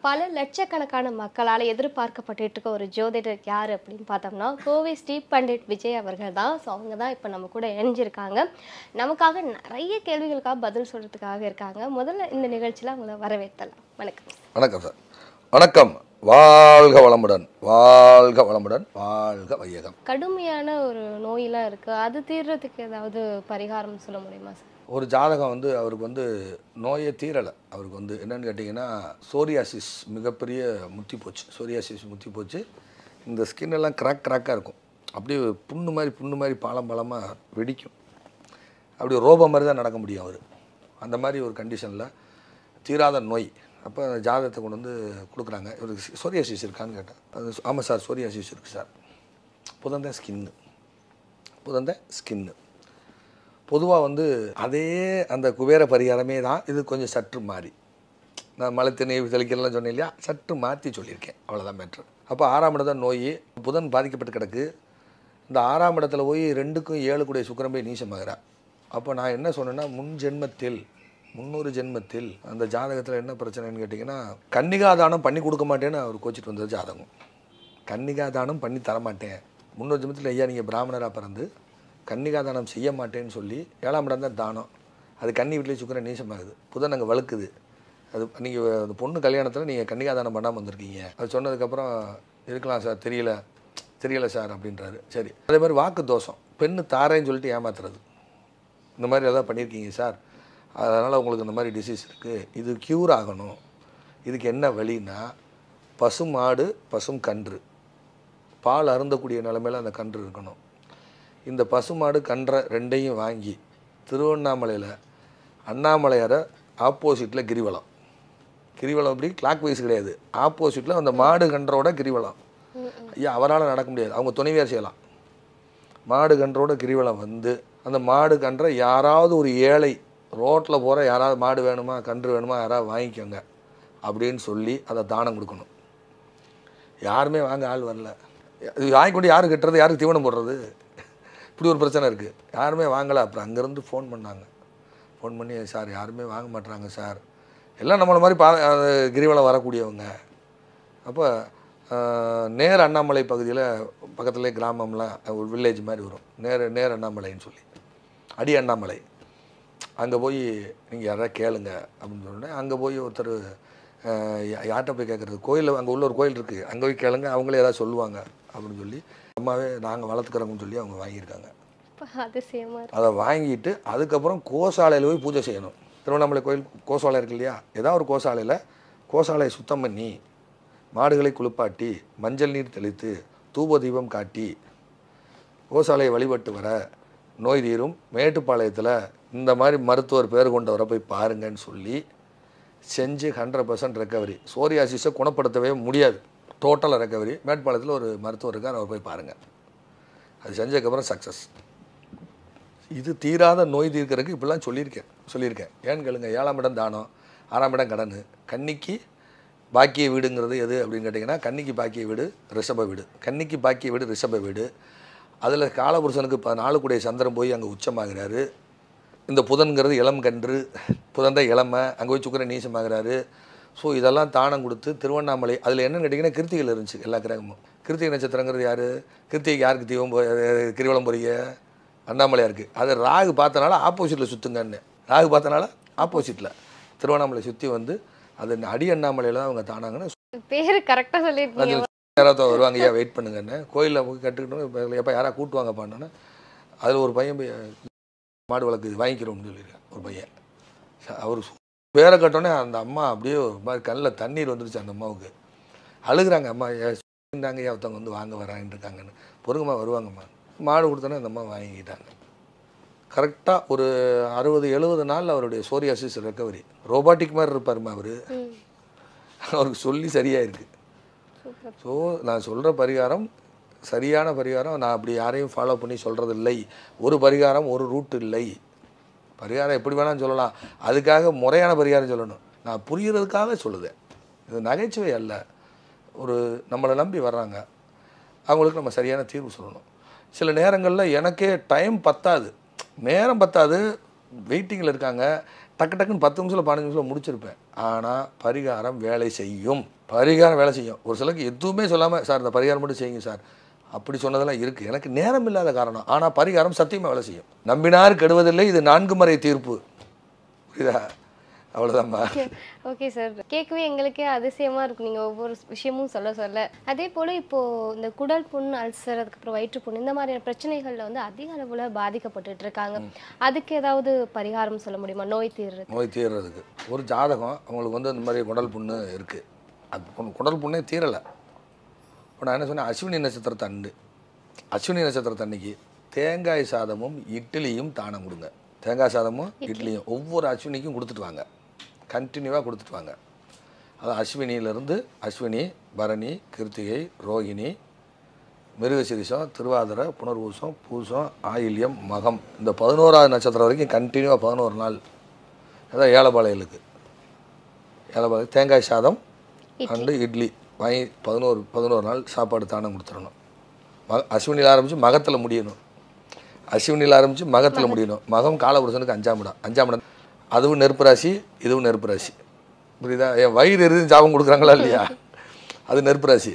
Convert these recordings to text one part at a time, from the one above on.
பல லட்சக்கணக்கான மக்களால் எதிர்பார்க்கப்பட்டுட்டு இருக்க ஒரு ஜோதிடர் யார் அப்படின்னு பார்த்தோம்னா கோவை ஸ்ரீ பண்டிட் விஜய் அவர்கள் தான் ஸோ அவங்க தான் இப்போ நம்ம கூட இணைஞ்சிருக்காங்க நமக்காக நிறைய கேள்விகளுக்காக பதில் சொல்கிறதுக்காக இருக்காங்க முதல்ல இந்த நிகழ்ச்சியில் அவங்கள வரவேற்றலாம் வணக்கம் வணக்கம் சார் வணக்கம் வாழ்க வளமுடன் வாழ்க வளமுடன் வாழ்க வையகம் கடுமையான ஒரு நோயெல்லாம் இருக்குது அது தீர்றதுக்கு ஏதாவது பரிகாரம் சொல்ல முடியுமா சார் ஒரு ஜாதகம் வந்து அவருக்கு வந்து நோயே தீரலை அவருக்கு வந்து என்னன்னு கேட்டிங்கன்னா சோரியாசிஸ் மிகப்பெரிய முத்தி போச்சு சோரியாசிஸ் முத்தி போச்சு இந்த ஸ்கின் எல்லாம் கிராக் கிராக்காக இருக்கும் அப்படியே புண்ணு மாதிரி புண்ணு மாதிரி பாலம் பாலமாக வெடிக்கும் அப்படி ரோபோ மாதிரி தான் நடக்க முடியும் அவர் அந்த மாதிரி ஒரு கண்டிஷனில் தீராத நோய் அப்போ அந்த ஜாதகத்தை கொண்டு வந்து கொடுக்குறாங்க இவருக்கு சோரியாசிஸ் இருக்கான்னு கேட்டேன் அது ஆமாம் சார் சோரியாசிஸ் இருக்குது சார் புதந்த ஸ்கின்னு புதந்த ஸ்கின்னு பொதுவாக வந்து அதே அந்த குபேர பரிகாரமே தான் இது கொஞ்சம் சற்று மாறி நான் மலை தண்ணி தெளிக்கிறலாம் சொன்னேன் இல்லையா சற்று மாற்றி சொல்லியிருக்கேன் அவ்வளோதான் மேட்ரு அப்போ ஆறாம் இடம் தான் நோய் புதன் பாதிக்கப்பட்டு கிடக்கு இந்த ஆறாம் இடத்துல போய் ரெண்டுக்கும் ஏழு கூடிய சுக்கிரன் போய் நீசமாகிறா அப்போ நான் என்ன சொன்னேன்னா முன் ஜென்மத்தில் முன்னொரு ஜென்மத்தில் அந்த ஜாதகத்தில் என்ன பிரச்சனைன்னு கேட்டிங்கன்னா கன்னிகாதானம் பண்ணி கொடுக்க மாட்டேன்னு அவர் கோச்சிட்டு வந்தது ஜாதகம் கன்னிகாதானம் பண்ணி தரமாட்டேன் முன்னொரு ஜென்மத்தில் ஐயா நீங்கள் பிராமணராக பிறந்து கன்னிகாதானம் செய்ய மாட்டேன்னு சொல்லி ஏழாம் இடம் தான் தானம் அது கன்னி வீட்டிலே சுக்கரன் நீசமாகுது புதன் அங்கே வழுக்குது அது நீங்கள் அந்த பொண்ணு கல்யாணத்தில் நீங்கள் கன்னிகாதானம் பண்ணாமல் வந்திருக்கீங்க அது சொன்னதுக்கப்புறம் இருக்கலாம் சார் தெரியல தெரியல சார் அப்படின்றாரு சரி அதே மாதிரி வாக்கு தோஷம் பெண்ணு தாரேன்னு சொல்லிட்டு ஏமாத்துறது இந்த மாதிரி எதாவது பண்ணியிருக்கீங்க சார் அதனால் உங்களுக்கு இந்த மாதிரி டிசீஸ் இருக்குது இது க்யூர் ஆகணும் இதுக்கு என்ன வழின்னா பசும் மாடு பசும் கன்று பால் அருந்தக்கூடிய நிலமையில அந்த கன்று இருக்கணும் இந்த பசுமாடு கன்றை ரெண்டையும் வாங்கி திருவண்ணாமலையில் அண்ணாமலையாரை ஆப்போசிட்டில் கிரிவலம் கிரிவலம் அப்படி கிளாக் வைஸ் கிடையாது ஆப்போசிட்டில் அந்த மாடு கன்றோட கிரிவலம் ஐயா அவரால் நடக்க முடியாது அவங்க துணைவியார் செய்யலாம் மாடு கன்றோட கிரிவலம் வந்து அந்த மாடு கன்றை யாராவது ஒரு ஏழை ரோட்டில் போகிற யாராவது மாடு வேணுமா கன்று வேணுமா யாராவது வாங்கிக்கோங்க அப்படின்னு சொல்லி அதை தானம் கொடுக்கணும் யாருமே வாங்க ஆள் வரல இது வாங்கி கொண்டு யாரு கட்டுறது யாருக்கு தீவனம் போடுறது இப்படி ஒரு பிரச்சனை இருக்குது யாருமே வாங்கலை அப்புறம் அங்கேருந்து ஃபோன் பண்ணாங்க ஃபோன் பண்ணி சார் யாருமே வாங்க மாட்றாங்க சார் எல்லாம் நம்மளை மாதிரி பா அஹ் கிரிவலம் வரக்கூடியவங்க அப்போ அஹ், நேர் அண்ணாமலை பகுதியில் பக்கத்துலேயே கிராமம்லாம் ஒரு வில்லேஜ் மாதிரி வரும் நேர் நேர் அண்ணாமலைன்னு சொல்லி அடி அண்ணாமலை அங்கே போய் நீங்கள் யாராவது கேளுங்க அப்படின்னு சொன்னேன் அங்கே போய் ஒருத்தர் அஹ், யா- யார்கிட்ட போய் கேட்குறது கோயில் அங்கே உள்ள ஒரு கோயில் இருக்குது அங்கே போய் கேளுங்க அவங்களே ஏதாவது சொல்லுவாங்க அப்படின்னு சொல்லி அம்மாவே நாங்கள் வளர்த்துக்கிறோம்னு சொல்லி அவங்க வாங்கியிருக்காங்க இப்போ அதிசயமாக இருக்கு அதை வாங்கிட்டு அதுக்கப்புறம் கோசாலையில் போய் பூஜை செய்யணும் திருவண்ணாமலை கோயில் கோசாலை இருக்கு இல்லையா ஏதாவது ஒரு கோசாலையில் கோசாலையை சுத்தம் பண்ணி மாடுகளை குளிப்பாட்டி மஞ்சள் நீர் தெளித்து தூப தீபம் காட்டி கோசாலையை வழிபட்டு வர நோய் தீரும் மேட்டுப்பாளையத்தில் இந்த மாதிரி மருத்துவர் பேர் கொண்டவரை போய் பாருங்கன்னு சொல்லி செஞ்சு ஹண்ட்ரட் பர்சன்ட் ரெக்கவரி சோரியாசிஸை குணப்படுத்தவே முடியாது டோட்டல் ரெக்கவரி மேட்டுப்பாளையத்தில் ஒரு மருத்துவர் இருக்கார் அவர் போய் பாருங்கள் அது செஞ்சதுக்கப்புறம் சக்ஸஸ் இது தீராத நோய் தீர்க்கறதுக்கு இப்படிலாம் சொல்லியிருக்கேன் சொல்லியிருக்கேன் ஏன்னு கேளுங்க ஏழாம் இடம் தானம் ஆறாம் இடம் கடன் கன்னிக்கு பாக்கிய வீடுங்கிறது எது அப்படின்னு கேட்டிங்கன்னா கன்னிக்கு பாக்கிய வீடு ரிஷப வீடு கன்னிக்கு பாக்கிய வீடு ரிஷப வீடு அதில் காலபுருஷனுக்கு இப்போ நாலு கூடிய சந்திரன் போய் அங்கே உச்சமாகிறாரு இந்த புதன்கிறது இளம் கன்று புதன் தான் இளமை அங்கே போய் சுக்கரன் நீசமாகிறாரு ஸோ இதெல்லாம் தானம் கொடுத்து திருவண்ணாமலை அதில் என்னன்னு கேட்டிங்கன்னா கிருத்திகள் இருந்துச்சு எல்லா கிரகமும் கிருத்திகை நட்சத்திரங்கிறது யார் கிருத்திகைக்கு யாருக்கு தீபம் போ கிரிவலம் போறீங்க அண்ணாமலையாக இருக்குது அது ராகு பார்த்தனால ஆப்போசிட்டில் சுற்றுங்கன்னு ராகு பார்த்தனால ஆப்போசிட்டில் திருவண்ணாமலை சுற்றி வந்து அது அடி அண்ணாமலையில் தான் அவங்க தானாங்கன்னு பேர் கரெக்டாக சொல்லியிருக்கீங்க யாராவது வருவாங்க ஐயா வெயிட் பண்ணுங்கன்னு கோயிலில் போய் கற்றுக்கிட்டோம் இப்போ எப்போ யாராவது கூட்டுவாங்கப்பான்னு அதில் ஒரு பையன் போய் மாடு வளர்க்குது வாங்கிக்கிறோம்னு சொல்லியிருக்கேன் ஒரு பையன் அவர் பேரை கட்டோன்னே அந்த அம்மா அப்படியே ஒரு மாதிரி கண்ணில் தண்ணீர் வந்துருச்சு அந்த அம்மாவுக்கு அழுகுறாங்க அம்மா இருந்தாங்க ஐயா ஒருத்தவங்க வந்து வாங்க வராங்கன்னு இருக்காங்கன்னு பொறுங்கம்மா வருவாங்கம்மா மாடு கொடுத்தோன்னே அந்த அம்மா வாங்கிக்கிட்டாங்க கரெக்டாக ஒரு அறுபது எழுபது நாள் அவருடைய சோரியாசிஸ் ரெக்கவரி ரோபாட்டிக் மாதிரி இருப்பாருமா அவர் ம் அவருக்கு சொல்லி சரியாயிருக்கு சூப்பர் ஸோ நான் சொல்கிற பரிகாரம் சரியான பரிகாரம் நான் அப்படி யாரையும் ஃபாலோ பண்ணி சொல்கிறது இல்லை ஒரு பரிகாரம் ஒரு ரூட் இல்லை பரிகாரம் எப்படி வேணாலும் சொல்லலாம் அதுக்காக முறையான பரிகாரம் சொல்லணும் நான் புரிகிறதுக்காக சொல்லுதேன் இது நகைச்சுவை அல்ல ஒரு நம்மளை நம்பி வர்றாங்க அவங்களுக்கு நம்ம சரியான தீர்வு சொல்லணும் சில நேரங்களில் எனக்கே டைம் பத்தாது நேரம் பத்தாது வெயிட்டிங்கில் இருக்காங்க டக்கு டக்குன்னு பத்து நிமிஷத்தில் பதினஞ்சு நிமிஷத்தில் முடிச்சிருப்பேன் ஆனால் பரிகாரம் வேலை செய்யும் பரிகாரம் வேலை செய்யும் ஒரு சிலருக்கு எதுவுமே சொல்லாமல் சார் இந்த பரிகாரம் மட்டும் செய்யுங்க சார் அப்படி சொன்னதெல்லாம் இருக்குது எனக்கு நேரம் இல்லாத காரணம் ஆனால் பரிகாரம் சத்தியமாக வேலை செய்யும் நம்பினார் கெடுவதில்லை இது நான்கு முறை தீர்ப்பு புரியுதா அவ்வளோதான்மா ஓகே சார் கேட்கவே எங்களுக்கே அதிசயமா இருக்கு நீங்க ஒவ்வொரு விஷயமும் சொல்ல சொல்ல அதே போல இப்போ இந்த குடல் புண் அல்சர் அதுக்கப்புறம் வயிற்று புண் இந்த மாதிரியான பிரச்சனைகள்ல வந்து அதிக அளவுல பாதிக்கப்பட்டுட்டு இருக்காங்க அதுக்கு ஏதாவது பரிகாரம் சொல்ல முடியுமா நோய் தீர்றது நோய் தீர்றதுக்கு ஒரு ஜாதகம் அவங்களுக்கு வந்து இந்த மாதிரி குடல் புண்ணு இருக்குது அது புண்- குடல் புண்ணே தீரலை இப்போ நான் என்ன சொன்னேன் அஸ்வினி நட்சத்திரத்தை அண்டு அஸ்வினி நட்சத்திரத்தை அன்னைக்கு தேங்காய் சாதமும் இட்லியும் தானம் கொடுங்க தேங்காய் சாதமும் இட்லியும் ஒவ்வொரு அஸ்வினிக்கும் கொடுத்துட்டு வாங்க கண்டினியூவாக கொடுத்துட்டு வாங்க அது அஸ்வினியிலேருந்து அஸ்வினி பரணி கிருத்திகை ரோகிணி மிருகசிரிசம் திருவாதிரை புனர்பூசம் பூசம் ஆயில்யம் மகம் இந்த பதினோராவது நட்சத்திரம் வரைக்கும் கண்டினியூவாக பதினோரு நாள் அதான் ஏலப்பாளையலுக்கு ஏலப்பாளையம் தேங்காய் சாதம் அண்டு இட்லி வாங்கி பதினோரு பதினோரு நாள் சாப்பாடு தானம் கொடுத்துடணும் ம அஸ்வினியில் ஆரம்பித்து மகத்தில் முடியணும் அஸ்வினியில் ஆரம்பித்து மகத்தில் முடியணும் மகம் காலபுருஷனுக்கு அஞ்சாம் இடம் அஞ்சாம் இடம் அதுவும் நெருப்பு ராசி இதுவும் நெருப்பு ராசி புரியுதா என் வயிறு எரிஞ்சு ஜாபம் கொடுக்குறாங்களா இல்லையா அது நெருப்பு ராசி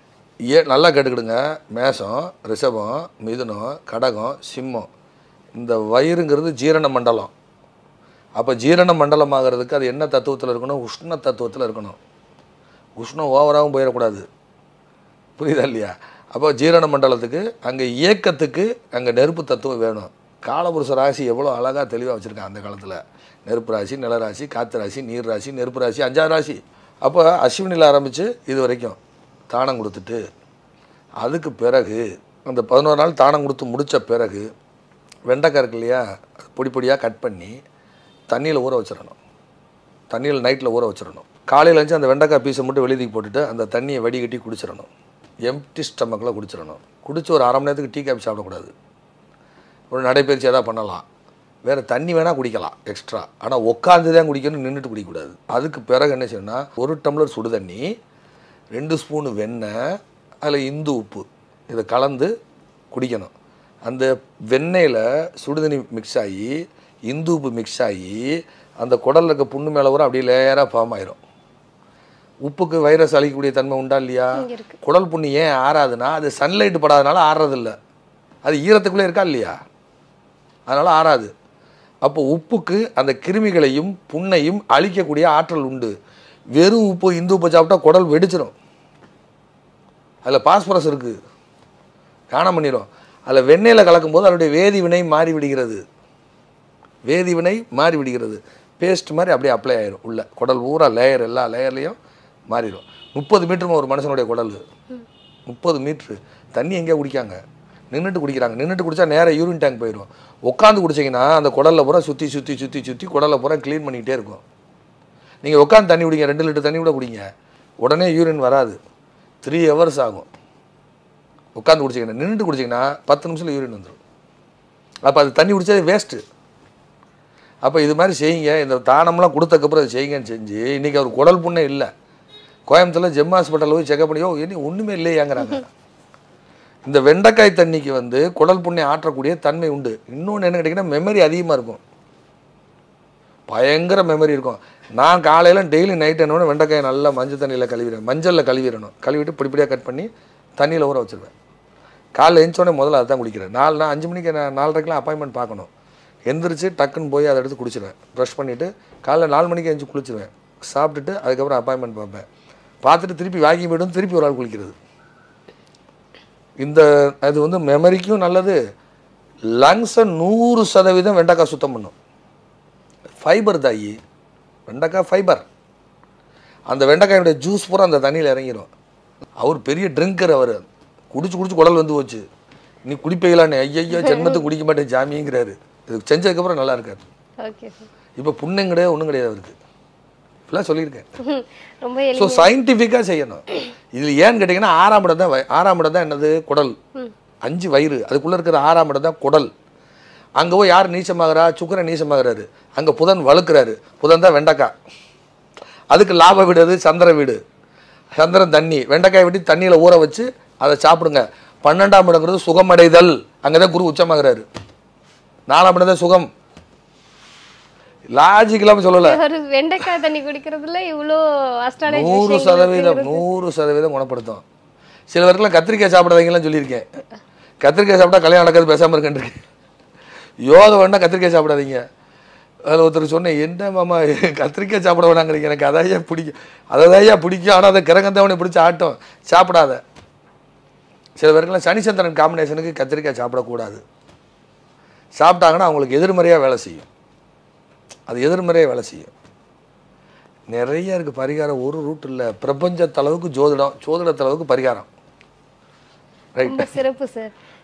ஏ நல்லா கேட்டுக்கிடுங்க மேஷம் ரிஷபம் மிதுனம் கடகம் சிம்மம் இந்த வயிறுங்கிறது ஜீரண மண்டலம் அப்போ ஜீரண மண்டலம் ஆகிறதுக்கு அது என்ன தத்துவத்தில் இருக்கணும் உஷ்ண தத்துவத்தில் இருக்கணும் உஷ்ணம் ஓவராகவும் போயிடக்கூடாது புரியுதா இல்லையா அப்போ ஜீரண மண்டலத்துக்கு அங்கே இயக்கத்துக்கு அங்கே நெருப்பு தத்துவம் வேணும் காலபுருஷ ராசி எவ்வளோ அழகாக தெளிவாக வச்சுருக்காங்க அந்த காலத்தில் நெருப்பு ராசி நிலராசி காற்று ராசி நீர் ராசி நெருப்பு ராசி அஞ்சாறு ராசி அப்போ அஸ்வினியில் ஆரம்பித்து இது வரைக்கும் தானம் கொடுத்துட்டு அதுக்கு பிறகு அந்த பதினோரு நாள் தானம் கொடுத்து முடித்த பிறகு வெண்டைக்காய் இருக்கு இல்லையா அது பொடி பொடியாக கட் பண்ணி தண்ணியில் ஊற வச்சிடணும் தண்ணியில் நைட்டில் ஊற வச்சிடணும் காலையில் எழுந்து அந்த வெண்டைக்காய் பீஸை மட்டும் வெளியே போட்டுட்டு அந்த தண்ணியை வடிகட்டி குடிச்சிடணும் எம்டி ஸ்டமக்கில் குடிச்சிடணும் குடிச்சு ஒரு அரை மணி நேரத்துக்கு டீ காஃபி சாப்பிடக்கூடாது ஒரு நடைப்பயிற்சி எதாவது பண்ணலாம் வேறு தண்ணி வேணால் குடிக்கலாம் எக்ஸ்ட்ரா ஆனால் உட்காந்து தான் குடிக்கணும் நின்றுட்டு குடிக்கக்கூடாது அதுக்கு பிறகு என்ன செய்யணும்னா ஒரு டம்ளர் சுடு தண்ணி ரெண்டு ஸ்பூனு வெண்ணெய் அதில் இந்து உப்பு இதை கலந்து குடிக்கணும் அந்த வெண்ணெயில் சுடுதண்ணி மிக்ஸ் ஆகி இந்து உப்பு மிக்ஸ் ஆகி அந்த குடல்ல இருக்க புண்ணு மேலே வர அப்படியே லேயராக ஃபார்ம் ஆயிரும் உப்புக்கு வைரஸ் அழிக்கக்கூடிய தன்மை உண்டா இல்லையா இங்க இருக்கு குடல் புண்ணு ஏன் ஆறாதுன்னா அது சன்லைட் படாதனால ஆறுறதில்ல அது ஈரத்துக்குள்ளே இருக்கா இல்லையா அதனால் ஆறாது அப்போ உப்புக்கு அந்த கிருமிகளையும் புண்ணையும் அழிக்கக்கூடிய ஆற்றல் உண்டு வெறும் உப்பு இந்து உப்பு சாப்பிட்டா குடல் வெடிச்சிடும் அதில் பாஸ்பரஸ் இருக்குது காணாம பண்ணிடும் அதில் வெண்ணெயில் கலக்கும்போது அதனுடைய வேதி வினை மாறி விடுகிறது வேதி வினை மாறி விடுகிறது பேஸ்ட் மாதிரி அப்படியே அப்ளை ஆயிரும் உள்ள குடல் பூரா லேயர் எல்லா லேயர்லேயும் மாறிடும் முப்பது மீட்டருமா ஒரு மனுஷனுடைய குடல் முப்பது மீட்ரு தண்ணி எங்கேயா குடிக்காங்க நின்றுட்டு குடிக்கிறாங்க நின்றுட்டு குடிச்சா நேராக யூரின் டேங்க் போயிடும் உட்காந்து குடிச்சிங்கன்னா அந்த குடலில் பூரா சுற்றி சுற்றி சுற்றி சுற்றி குடலை பூரா க்ளீன் பண்ணிக்கிட்டே இருக்கும் நீங்கள் உட்காந்து தண்ணி குடிங்க ரெண்டு லிட்டர் தண்ணி கூட குடிங்க உடனே யூரின் வராது த்ரீ ஹவர்ஸ் ஆகும் உட்காந்து குடிச்சிங்கன்னா நின்றுட்டு குடிச்சிங்கன்னா பத்து நிமிஷத்தில் யூரின் வந்துடும் அப்போ அது தண்ணி குடிச்சது வேஸ்ட்டு அப்போ இது மாதிரி செய்யுங்க இந்த தானம்லாம் கொடுத்தக்கப்புறம் அதை செய்யுங்கன்னு செஞ்சு இன்றைக்கி அவர் குடல் புண்ணே இல்லை கோயம்புத்தூரில் ஜெம் ஹாஸ்பிட்டலில் போய் செக்அப் பண்ணியோ இனி ஒன்றுமே இல்லையாங்கிறாங்க இந்த வெண்டைக்காய் தண்ணிக்கு வந்து குடல் புண்ணை ஆற்றக்கூடிய தன்மை உண்டு இன்னொன்று என்ன கேட்டிங்கன்னா மெமரி அதிகமாக இருக்கும் பயங்கர மெமரி இருக்கும் நான் காலையில் டெய்லி நைட் என்ன வெண்டைக்காய் நல்லா மஞ்சள் தண்ணியில் கழுவிடுவேன் மஞ்சளில் கழுவிடணும் கழுவிட்டு பிடிப்படியாக கட் பண்ணி தண்ணியில் ஊற வச்சிருவேன் காலைல எழுந்தோடனே முதல்ல அதுதான் குடிக்கிறேன் நாலு நான் அஞ்சு மணிக்கு நான் நாலரைக்கெலாம் அப்பாயின்மெண்ட் பார்க்கணும் எந்திரிச்சு டக்குன்னு போய் அதை எடுத்து குடிச்சிடுவேன் ப்ரஷ் பண்ணிவிட்டு காலைல நாலு மணிக்கு எழுந்து குளிச்சிடுவேன் சாப்பிட்டுட்டு அதுக்கப்புறம் அப்பாயின்மெண்ட் பார்ப்பேன் பார்த்துட்டு திருப்பி வாக்கிங் போய்ட்டு வந்து திருப்பி ஒரு ஆள் குளிக்கிறது இந்த அது வந்து மெமரிக்கும் நல்லது லங்ஸை நூறு சதவீதம் வெண்டைக்காய் சுத்தம் பண்ணும் ஃபைபர் தாயி வெண்டைக்காய் ஃபைபர் அந்த வெண்டைக்காயோட ஜூஸ் பூரா அந்த தண்ணியில் இறங்கிடும் அவர் பெரிய ட்ரிங்கர் அவர் குடிச்சு குடிச்சு குடல் வந்து போச்சு நீ குடிப்பீங்களான்னு ஐயையோ ஜென்மத்துக்கு குடிக்க மாட்டேன் ஜாமிங்கிறாரு இது செஞ்சதுக்கப்புறம் நல்லா இருக்காரு ஓகே சார் இப்போ புண்ணும் கிடையாது ஒன்றும் கிடையாது அவருக்கு இப்படிலாம் சொல்லியிருக்கேன் ரொம்ப ஸோ எளி சயின்டிஃபிக்காக செய்யணும் இதில் ஏன்னு கேட்டிங்கன்னா ஆறாம் இடம் தான் வய- ஆறாம் இடம் தான் என்னது குடல் அஞ்சு வயிறு அதுக்குள்ளே இருக்கிற ஆறாம் இடம் தான் குடல் அங்கே போய் யார் நீச்சமாகறா சுக்கரன் நீச்சமாகறாரு அங்கே புதன் வழுக்கிறாரு புதன் தான் வெண்டைக்காய் அதுக்கு லாப வீடு அது சந்திர வீடு சந்திரன் தண்ணி வெண்டைக்காய் வெட்டி தண்ணியில் ஊற வச்சு அதை சாப்பிடுங்க பன்னெண்டாம் இடங்கிறது சுகமடைதல் அங்கே தான் குரு உச்சமாகறாரு நாலாம் இடம் தான் சுகம் லாஜிக் இல்லாமல் சொல்லலை ஒரு வெண்டைக்காய் தண்ணி குடிக்கிறதுல இவ்வளோ அஸ்ட்ராலஜி நூறு சதவீதம் நூறு சதவீதம் குணப்படுத்தும் சில பேருக்குலாம் கத்திரிக்காய் சாப்பிடாதீங்கலாம் சொல்லியிருக்கேன் கத்திரிக்காய் சாப்பிட்டா கல்யாணம் நடக்காது பேசாமல் இருக்கேன் யோகா வேணா கத்திரிக்காய் சாப்பிடாதீங்க அதில் ஒருத்தர் சொன்னேன் என்ன மாமா கத்திரிக்காய் சாப்பிட வேணாங்கிறீங்க எனக்கு அதையா பிடிக்கும் அதையா பிடிக்கும் ஆனால் அதை கிரகந்தவனை பிடிச்சி ஆட்டம் சாப்பிடாத சில பேருக்குலாம் சனிச்சந்திரன் காம்பினேஷனுக்கு கத்திரிக்காய் சாப்பிடக்கூடாது சாப்பிட்டாங்கன்னா அவங்களுக்கு எதிர்மறையாக வேலை செய்யும் அது எதிர்மறையாக வேலை செய்யும் நிறைய இருக்குது பரிகாரம் ஒரு ரூட் இல்லை பிரபஞ்சத்தளவுக்கு ஜோதிடம் ஜோதிடத்தளவுக்கு பரிகாரம் ரைட் ரொம்ப சிறப்பு சார்